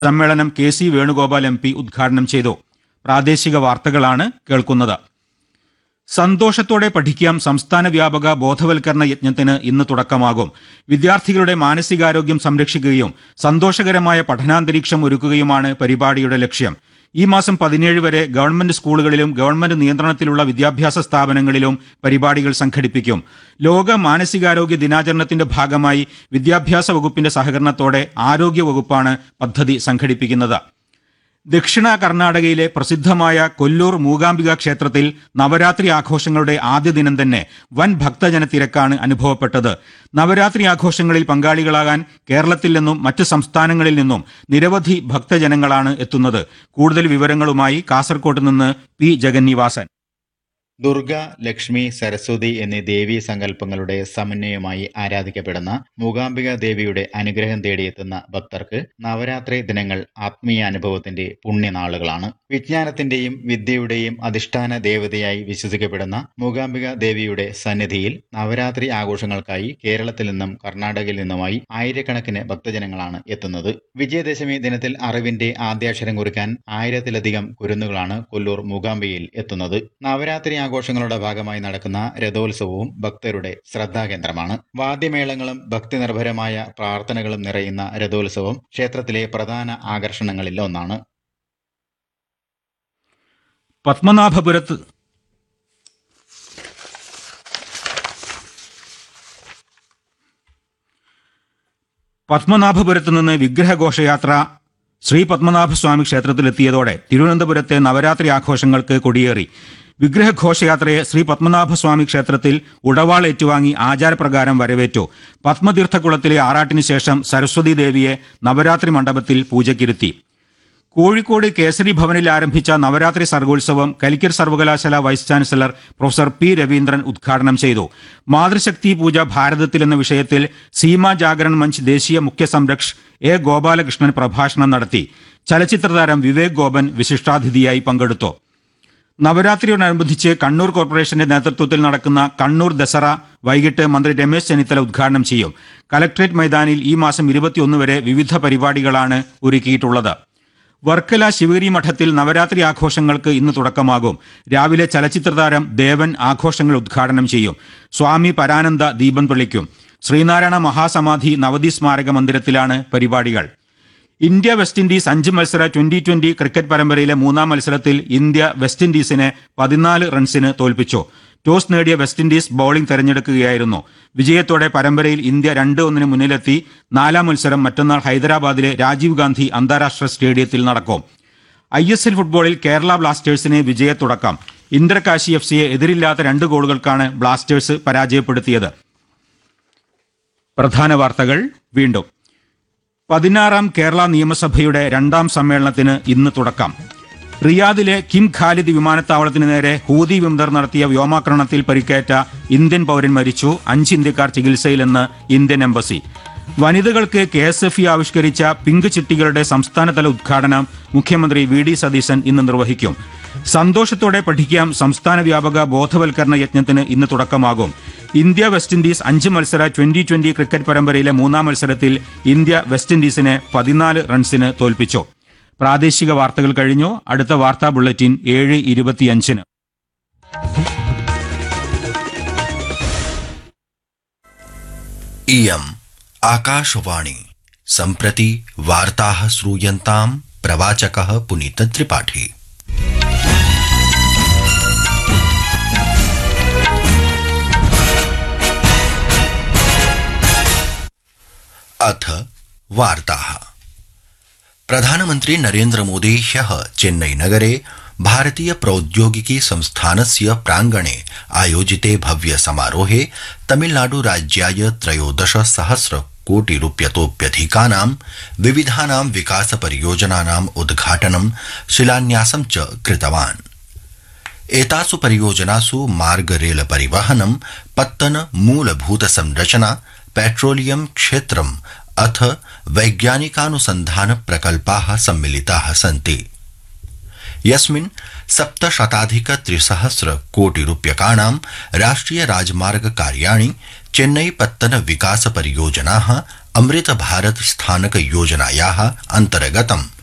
സമ്മേളനം K C Venugopal M P ഉദ്ഘാടനം ചെയ്തു പ്രാദേശിക വാർത്തകളാണ് കേൾക്കുന്നത് സന്തോഷത്തോടെ പഠിക്കാം സംസ്ഥാന വ്യാപക ബോധവൽക്കരണ യജ്ഞത്തിന് ഇന്ന് തുടക്കമാകും വിദ്യാർത്ഥികളുടെ മാനസികാരോഗ്യം സംരക്ഷിക്കുകയും സന്തോഷകരമായ പഠനാന്തരീക്ഷം ഒരുക്കുകയുമാണ് പരിപാടിയുടെ ലക്ഷ്യം ഈ മാസം പതിനേഴ് വരെ ഗവൺമെന്റ് സ്കൂളുകളിലും ഗവൺമെന്റ് നിയന്ത്രണത്തിലുള്ള വിദ്യാഭ്യാസ സ്ഥാപനങ്ങളിലും പരിപാടികൾ സംഘടിപ്പിക്കും ലോക മാനസികാരോഗ്യ ദിനാചരണത്തിന്റെ ഭാഗമായി വിദ്യാഭ്യാസ വകുപ്പിന്റെ സഹകരണത്തോടെ ആരോഗ്യ വകുപ്പാണ് പദ്ധതി സംഘടിപ്പിക്കുന്നത് ദക്ഷിണ കർണാടകയിലെ പ്രസിദ്ധമായ കൊല്ലൂർ മൂകാംബിക ക്ഷേത്രത്തിൽ നവരാത്രി ആഘോഷങ്ങളുടെ ആദ്യ ദിനം തന്നെ വൻ ഭക്തജന തിരക്കാണ് അനുഭവപ്പെട്ടത് നവരാത്രി ആഘോഷങ്ങളിൽ പങ്കാളികളാകാൻ കേരളത്തിൽ നിന്നും മറ്റ് സംസ്ഥാനങ്ങളിൽ നിന്നും നിരവധി ഭക്തജനങ്ങളാണ് എത്തുന്നത് കൂടുതൽ വിവരങ്ങളുമായി കാസർകോട്ട് നിന്ന് പി ജഗന്നിവാസൻ ദുർഗ ലക്ഷ്മി സരസ്വതി എന്നീ ദേവീ സങ്കല്പങ്ങളുടെ സമന്വയമായി ആരാധിക്കപ്പെടുന്ന മൂകാംബിക ദേവിയുടെ അനുഗ്രഹം തേടിയെത്തുന്ന ഭക്തർക്ക് നവരാത്രി ദിനങ്ങൾ ആത്മീയ അനുഭവത്തിന്റെ പുണ്യനാളുകളാണ് വിജ്ഞാനത്തിന്റെയും വിദ്യയുടെയും അധിഷ്ഠാന ദേവതയായി വിശ്വസിക്കപ്പെടുന്ന മൂകാംബിക ദേവിയുടെ സന്നിധിയിൽ നവരാത്രി ആഘോഷങ്ങൾക്കായി കേരളത്തിൽ നിന്നും കർണാടകയിൽ നിന്നുമായി ആയിരക്കണക്കിന് ഭക്തജനങ്ങളാണ് എത്തുന്നത് വിജയദശമി ദിനത്തിൽ അറിവിന്റെ ആദ്യാക്ഷരം കുറിക്കാൻ ആയിരത്തിലധികം കുരുന്നുകളാണ് കൊല്ലൂർ മൂകാംബികയിൽ എത്തുന്നത് നവരാത്രി ആഘോഷങ്ങളുടെ ഭാഗമായി നടക്കുന്ന രഥോത്സവവും ഭക്തരുടെ ശ്രദ്ധാകേന്ദ്രമാണ് വാദ്യമേളങ്ങളും ഭക്തി നിർഭരമായ പ്രാർത്ഥനകളും നിറയുന്ന രഥോത്സവം ക്ഷേത്രത്തിലെ പ്രധാന ആകർഷണങ്ങളിൽ ഒന്നാണ് പത്മനാഭപുരത്ത് പത്മനാഭപുരത്ത് നിന്ന് വിഗ്രഹഘോഷയാത്ര ശ്രീ പത്മനാഭസ്വാമി ക്ഷേത്രത്തിലെത്തിയതോടെ തിരുവനന്തപുരത്തെ നവരാത്രി ആഘോഷങ്ങൾക്ക് കൊടിയേറി വിഗ്രഹഘോഷയാത്രയെ ശ്രീ പത്മനാഭസ്വാമി ക്ഷേത്രത്തിൽ ഉടവാൾ ഏറ്റുവാങ്ങി ആചാരപ്രകാരം വരവേറ്റു പത്മതീർത്ഥക്കുളത്തിലെ ആറാട്ടിന് ശേഷം സരസ്വതി ദേവിയെ നവരാത്രി മണ്ഡപത്തിൽ പൂജയ്ക്കിരുത്തി കോഴിക്കോട് കേസരി ഭവനിൽ ആരംഭിച്ച നവരാത്രി സർഗോത്സവം കലിക്കറ്റ് സർവകലാശാല vice chancellor professor P Raveendran ഉദ്ഘാടനം ചെയ്തു മാതൃശക്തി പൂജ ഭാരതത്തിൽ എന്ന വിഷയത്തിൽ സീമ ജാഗരൺ മഞ്ച് ദേശീയ മുഖ്യ സംരക്ഷ് എ ഗോപാലകൃഷ്ണൻ പ്രഭാഷണം നടത്തി ചലച്ചിത്രതാരം വിവേക് ഗോപൻ വിശിഷ്ടാതിഥിയായി പങ്കെടുത്തു നവരാത്രിയോടനുബന്ധിച്ച് കണ്ണൂർ കോർപ്പറേഷന്റെ നേതൃത്വത്തിൽ നടക്കുന്ന കണ്ണൂർ ദസറ വൈകിട്ട് മന്ത്രി രമേശ് ചെന്നിത്തല ഉദ്ഘാടനം ചെയ്യും കലക്ട്രേറ്റ് മൈതാനിൽ ഈ മാസം ഇരുപത്തിയൊന്ന് വരെ വിവിധ പരിപാടികളാണ് ഒരുക്കിയിട്ടുള്ളത് വർക്കല ശിവഗിരി മഠത്തിൽ നവരാത്രി ആഘോഷങ്ങൾക്ക് ഇന്ന് തുടക്കമാകും രാവിലെ ചലച്ചിത്രതാരം ദേവൻ ആഘോഷങ്ങൾ ഉദ്ഘാടനം ചെയ്യും സ്വാമി പരാനന്ദ ദീപം തെളിക്കും ശ്രീനാരായണ മഹാസമാധി നവതി സ്മാരക മന്ദിരത്തിലാണ് പരിപാടികൾ ഇന്ത്യ വെസ്റ്റ് ഇൻഡീസ് അഞ്ച് മത്സര ട്വന്റി ട്വന്റി ക്രിക്കറ്റ് പരമ്പരയിലെ മൂന്നാം മത്സരത്തിൽ ഇന്ത്യ വെസ്റ്റ് ഇൻഡീസിനെ പതിനാല് റൺസിന് തോൽപ്പിച്ചു ടോസ് നേടിയ വെസ്റ്റ് ഇൻഡീസ് ബൌളിംഗ് തെരഞ്ഞെടുക്കുകയായിരുന്നു വിജയത്തോടെ പരമ്പരയിൽ ഇന്ത്യ രണ്ട് ഒന്നിന് മുന്നിലെത്തി നാലാം മത്സരം മറ്റന്നാൾ ഹൈദരാബാദിലെ രാജീവ് ഗാന്ധി അന്താരാഷ്ട്ര സ്റ്റേഡിയത്തിൽ നടക്കും ഐ എസ് എൽ ഫുട്ബോളിൽ കേരള ബ്ലാസ്റ്റേഴ്സിന് വിജയത്തുടക്കം ഇന്റർകാശി എഫ് സിയെ എതിരില്ലാത്ത രണ്ട് ഗോളുകൾക്കാണ് ബ്ലാസ്റ്റേഴ്സ് പരാജയപ്പെടുത്തിയത് പ്രധാന വാർത്തകൾ വീണ്ടും പതിനാറാം കേരള നിയമസഭയുടെ രണ്ടാം സമ്മേളനത്തിന് ഇന്ന് തുടക്കം റിയാദിലെ കിം ഖാലിദ് വിമാനത്താവളത്തിന് നേരെ ഹൂതി വിമതർ നടത്തിയ വ്യോമാക്രമണത്തിൽ പരിക്കേറ്റ ഇന്ത്യൻ പൗരൻ മരിച്ചു അഞ്ച് ഇന്ത്യക്കാർ ചികിത്സയിലെന്ന് ഇന്ത്യൻ എംബസി വനിതകൾക്ക് കെ എസ് എഫ് ഇ ആവിഷ്കരിച്ച പിങ്ക് ചിട്ടികളുടെ സംസ്ഥാനതല ഉദ്ഘാടനം മുഖ്യമന്ത്രി വി ഡി സതീശൻ ഇന്ന് നിർവഹിക്കും സന്തോഷത്തോടെ പഠിക്കാം സംസ്ഥാന വ്യാപക ബോധവൽക്കരണ യജ്ഞത്തിന് ഇന്ന് തുടക്കമാകും ഇന്ത്യ വെസ്റ്റ് ഇൻഡീസ് അഞ്ച് മത്സര ട്വന്റി ട്വന്റി ക്രിക്കറ്റ് പരമ്പരയിലെ മൂന്നാം മത്സരത്തിൽ ഇന്ത്യ വെസ്റ്റ് ഇൻഡീസിനെ പതിനാല് റൺസിന് തോൽപ്പിച്ചു പ്രാദേശിക വാർത്തകൾ കഴിഞ്ഞു അടുത്ത വാർത്താ ബുള്ളറ്റിൻ ഏഴ് ഇരുപത്തിയഞ്ചിന് इयम् आकाशवाणी सम्प्रति वार्ताः श्रूयन्ताम् प्रवाचकः पुनीतत्रिपाठी अथ वार्ताः प्रधानमन्त्री नरेन्द्रमोदी ह्यः चेन्नईनगरे भारतीय प्रौद्योगिकी संस्थानस्य प्राङ्गणे आयोजिते भव्य समारोहे तमिलनाडु राज्याय त्रयोदश सहस्र कोटि रूप्यतोप्यधिकानां विविधानां विकास परियोजनानाम् उद्घाटनं शिलान्यासं च कृतवान् एतासु परियोजनासु मार्ग रेल परिवहनं पत्तन मूलभूत संरचना पेट्रोलियम क्षेत्रम् अथ वैज्ञानिकानुसन्धान प्रकल्पाः सम्मिलिताः सन्ति यस्मिन् सप्तशताधिक त्रिसहस्र कोटि रूप्यकाणां राष्ट्रिय राजमार्ग कार्याणि चेन्नई पत्तन विकास परियोजनाः अमृत भारत स्थानक योजनायाः अन्तर्गतम्